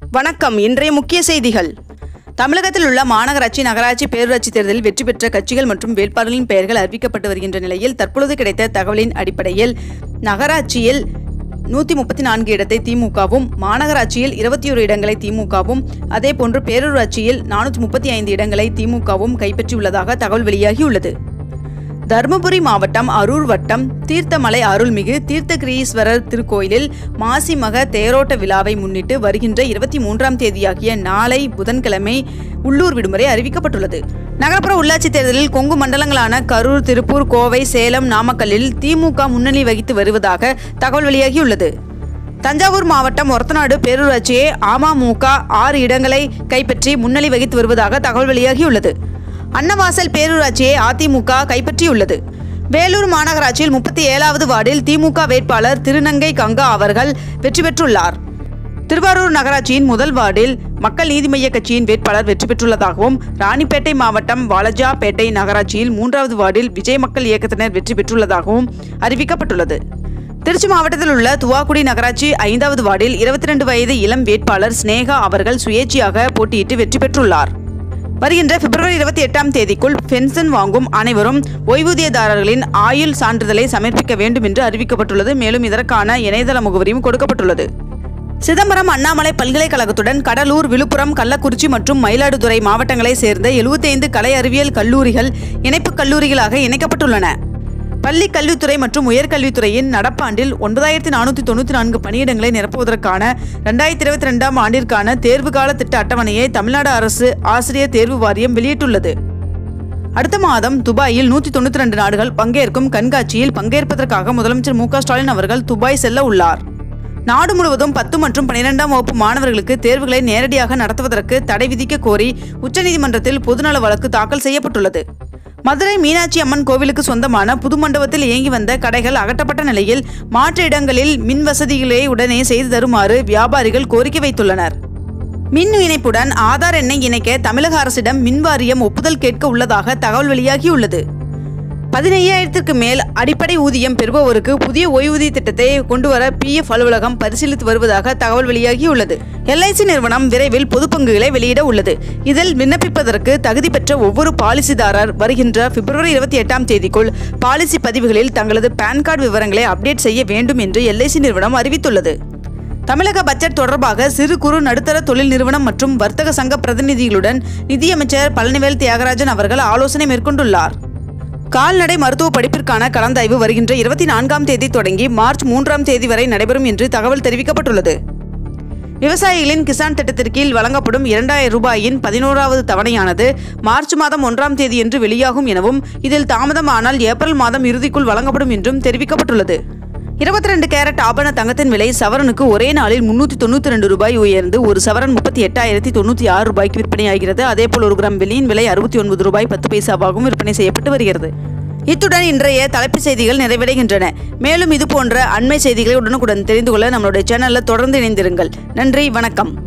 வணக்கம் இன்றைய முக்கிய செய்திகள் தமிழகத்தில் உள்ள மாநகராட்சி நகராட்சி பேரூராட்சி தேர்தலில் வெற்றி பெற்ற கட்சிகள் மற்றும் வேட்பாளர்களின் பெயர்கள் அறிவிக்கப்பட்டு வருகின்ற நிலையில் தற்பொழுது கிடைத்த தகவலின் அடிப்படையில் நகராட்சியில் நூற்றி முப்பத்தி நான்கு இடத்தை திமுகவும் மாநகராட்சியில் இருபத்தி ஒரு இடங்களை திமுகவும் அதேபோன்று பேரூராட்சியில் நானூற்றி முப்பத்தி ஐந்து இடங்களை திமுகவும் கைப்பற்றியுள்ளதாக தகவல் வெளியாகியுள்ளது தருமபுரி மாவட்டம் அரூர் வட்டம் தீர்த்தமலை அருள்மிகு தீர்த்தகிரீஸ்வரர் திருக்கோயிலில் மாசி மக தேரோட்ட விழாவை முன்னிட்டு வருகின்ற இருபத்தி மூன்றாம் தேதியாகிய நாளை புதன்கிழமை உள்ளூர் விடுமுறை அறிவிக்கப்பட்டுள்ளது நகர்ப்புற உள்ளாட்சி தேர்தலில் கொங்கு மண்டலங்களான கரூர் திருப்பூர் கோவை சேலம் நாமக்கல்லில் திமுக முன்னணி வகித்து வருவதாக தகவல் வெளியாகியுள்ளது தஞ்சாவூர் மாவட்டம் ஒரத்தநாடு பேரூராட்சியை அமமுக ஆறு இடங்களை கைப்பற்றி முன்னணி வகித்து வருவதாக தகவல் வெளியாகியுள்ளது அன்னவாசல் பேரூராட்சியை அதிமுக கைப்பற்றியுள்ளது வேலூர் மாநகராட்சியில் முப்பத்தி ஏழாவது வார்டில் திமுக வேட்பாளர் திருநங்கை கங்கா அவர்கள் வெற்றி பெற்றுள்ளார் திருவாரூர் நகராட்சியின் முதல் வார்டில் மக்கள் நீதி மய்ய கட்சியின் வேட்பாளர் வெற்றி பெற்றுள்ளதாகவும் ராணிப்பேட்டை மாவட்டம் வாலஜாபேட்டை நகராட்சியில் மூன்றாவது வார்டில் விஜய் மக்கள் இயக்கத்தினர் வெற்றி பெற்றுள்ளதாகவும் அறிவிக்கப்பட்டுள்ளது திருச்சி மாவட்டத்தில் உள்ள துவாக்குடி நகராட்சி ஐந்தாவது வார்டில் இருபத்தி ரெண்டு வயது இளம் வேட்பாளர் ஸ்னேகா அவர்கள் சுயேட்சையாக போட்டியிட்டு வெற்றி பெற்றுள்ளார் வருகின்ற பிப்ரவரி இருபத்தி எட்டாம் தேதிக்குள் பென்ஷன் வாங்கும் அனைவரும் ஓய்வூதியதாரர்களின் ஆயுள் சான்றிதழை சமர்ப்பிக்க வேண்டும் என்று அறிவிக்கப்பட்டுள்ளது மேலும் இதற்கான இணையதள முகவரியும் கொடுக்கப்பட்டுள்ளது சிதம்பரம் அண்ணாமலை பல்கலைக்கழகத்துடன் கடலூர் விழுப்புரம் கள்ளக்குறிச்சி மற்றும் மயிலாடுதுறை மாவட்டங்களைச் சேர்ந்த 75 கலை அறிவியல் கல்லூரிகள் இணைப்புக் கல்லூரிகளாக இணைக்கப்பட்டுள்ளன பள்ளி கல்வித்துறை மற்றும் உயர்கல்வித்துறையின் நடப்பாண்டில் ஒன்பதாயிரத்தி நானூற்றி தொண்ணூற்றி நான்கு பணியிடங்களை நிரப்புவதற்கான ரெண்டாயிரத்தி இருபத்தி ரெண்டாம் ஆண்டிற்கான தேர்வுகால திட்ட அட்டவணையை தமிழ்நாடு அரசு ஆசிரியர் தேர்வு வாரியம் வெளியிட்டுள்ளது அடுத்த மாதம் துபாயில் நூற்றி தொண்ணூற்றி ரெண்டு நாடுகள் பங்கேற்கும் கண்காட்சியில் பங்கேற்பதற்காக முதலமைச்சர் மு க ஸ்டாலின் அவர்கள் துபாய் செல்ல உள்ளார் நாடு முழுவதும் பத்து மற்றும் பனிரெண்டாம் வகுப்பு மாணவர்களுக்கு தேர்வுகளை நேரடியாக நடத்துவதற்கு தடை விதிக்க கோரி உச்சநீதிமன்றத்தில் பொதுநல வழக்கு தாக்கல் செய்யப்பட்டுள்ளது மதுரை மீனாட்சி அம்மன் கோவிலுக்கு சொந்தமான புது மண்டபத்தில் இயங்கி வந்த கடைகள் அகற்றப்பட்ட நிலையில் மாற்று இடங்களில் மின் வசதிகளை உடனே செய்து தருமாறு வியாபாரிகள் கோரிக்கை வைத்துள்ளனர் மின் இணைப்புடன் ஆதார் எண்ணை இணைக்க தமிழக அரசிடம் மின் வாரியம் ஒப்புதல் கேட்க உள்ளதாக தகவல் வெளியாகியுள்ளது பதினையாயிரத்திற்கு மேல் அடிப்படை ஊதியம் பெறுபவருக்கு புதிய ஓய்வூதிய திட்டத்தை கொண்டுவர பிஎஃப் அலுவலகம் பரிசீலித்து வருவதாக தகவல் வெளியாகியுள்ளது எல்ஐசி நிறுவனம் விரைவில் பொது பங்குகளை வெளியிட உள்ளது இதில் விண்ணப்பிப்பதற்கு தகுதி பெற்ற ஒவ்வொரு பாலிசிதாரர் வருகின்ற பிப்ரவரி இருபத்தி எட்டாம் தேதிக்குள் பாலிசி பதிவுகளில் தங்களது பான் கார்டு விவரங்களை அப்டேட் செய்ய வேண்டும் என்று எல்ஐசி நிறுவனம் அறிவித்துள்ளது தமிழக பட்ஜெட் தொடர்பாக சிறு குறு நடுத்தர தொழில் நிறுவனம் மற்றும் வர்த்தக சங்க பிரதிநிதிகளுடன் நிதியமைச்சர் பழனிவேல் தியாகராஜன் அவர்கள் ஆலோசனை மேற்கொண்டுள்ளார் கால்நடை மருத்துவ படிப்பிற்கான கலந்தாய்வு வருகின்ற இருபத்தி நான்காம் தேதி தொடங்கி மார்ச் மூன்றாம் தேதி வரை நடைபெறும் என்று தகவல் தெரிவிக்கப்பட்டுள்ளது விவசாயிகளின் கிசான் திட்டத்திற்கு கீழ் வழங்கப்படும் இரண்டாயிரம் ரூபாயின் பதினோராவது தவணையானது மார்ச் மாதம் ஒன்றாம் தேதி என்று வெளியாகும் எனவும் இதில் தாமதமானால் ஏப்ரல் மாதம் இறுதிக்குள் வழங்கப்படும் என்றும் தெரிவிக்கப்பட்டுள்ளது இருபத்தி ரெண்டு கேரட் ஆபண தங்கத்தின் விலை சவரனுக்கு ஒரே நாளில் முன்னூற்றி தொண்ணூற்றி ரெண்டு ரூபாய் உயர்ந்து ஒரு சவரன் முப்பத்தி எட்டாயிரத்தி தொண்ணூற்றி ஆறு ரூபாய்க்கு விற்பனையாகிறது அதேபோல் ஒரு கிராம் வெள்ளியின் விலை அறுபத்தி ஒன்பது ரூபாய் பத்து பைசாவாகவும் விற்பனை செய்யப்பட்டு வருகிறது இத்துடன் இன்றைய தலைப்புச் செய்திகள் நிறைவடைகின்றன மேலும் இது போன்ற அண்மை செய்திகளை உடனுக்குடன் தெரிந்து கொள்ள நம்மளுடைய சேனலில் தொடர்ந்து இணைந்திருங்கள் நன்றி வணக்கம்